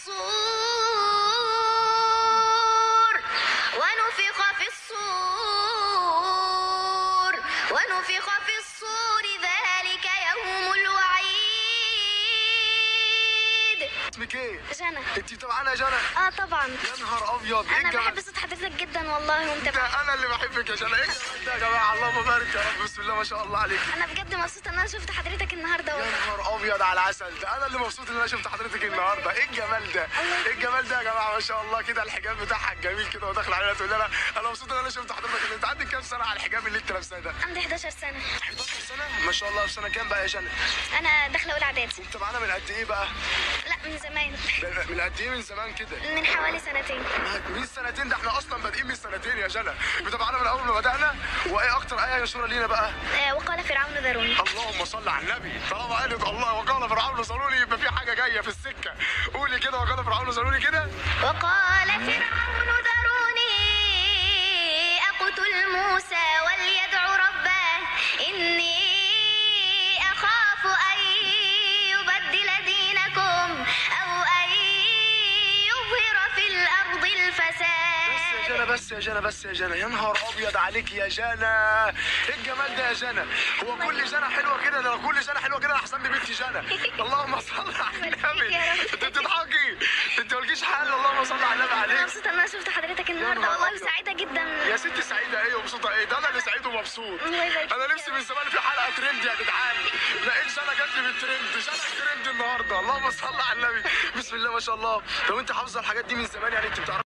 الصور ونفخ في الصور ونفخ في الصور ذلك يوم الوعيد اسمك ايه؟ جنى انت طبعا يا جنى اه طبعا يا نهار ابيض ايه انا الجمال بحب صوت حضرتك جدا والله ده ومتابعة انا اللي بحبك يا جنى ايه الجمال ده يا جماعه اللهم بارك يا رب بسم الله ما شاء الله عليك انا بجد مبسوطه ان انا شفت حضرتك النهارده يا والله نهار ابيض على العسل ده انا اللي مبسوط ان انا شفت حضرتك النهارده ايه الجمال ده ايه الجمال ده يا جماعه ما شاء الله كده الحجاب بتاعها الجميل كده وداخل علينا تقول لنا انا مبسوط ان انا شفت حضرتك اللي انت عندك كام سنه على الحجاب اللي انت لابساه ده عندي 11 سنه 11 سنه ما شاء الله في سنه كام بقى يا جنى انا داخله اولى اعدادي انت معانا من قد ايه بقى لا من زمان ده من قد ايه من زمان كده من حوالي سنتين من سنتين ده احنا اصلا بادئين من سنتين يا جنى متابعانا من اول ما بدانا وايه اكتر ايه مشهوره لينا بقى آه وقال فرعون ذروني اللهم صل على النبي طالما قالت الله وقال فرعون صلوني يبقى في حاجه جايه في السكه قولي كده وقال فرعون صلوني كده وقال فرعون ذروني أقتل موسى وليدع ربه إني أخاف أن يبدل دينكم أو أن يظهر في الأرض بس يا الفساد جنى بس يا جنى بس يا جنى يا نهار ابيض عليك يا جنى ايه الجمال ده يا جنى هو كل جنى حلوه كده ده لو كل جنى حلوه كده احسن لي بنتي جنى اللهم صل على النبي يا رب. انت بتضحكي انت مالكيش حل اللهم صل على النبي أنا عليك مبسوطة إن أنا شفت حضرتك النهاردة نهار والله أبيض. وسعيدة جدا يا ستي سعيده ايه ومبسوطه ايه ده انا اللي سعيد ومبسوط الله يبارك انا فيك نفسي يا من زمان في حلقه ترند يا جدعان لقيت جنى جت لي بالترند جنى الترند النهارده اللهم صل على النبي بسم الله ما شاء الله طب انت حافظه الحاجات دي من زمان يعني انت بتعرفي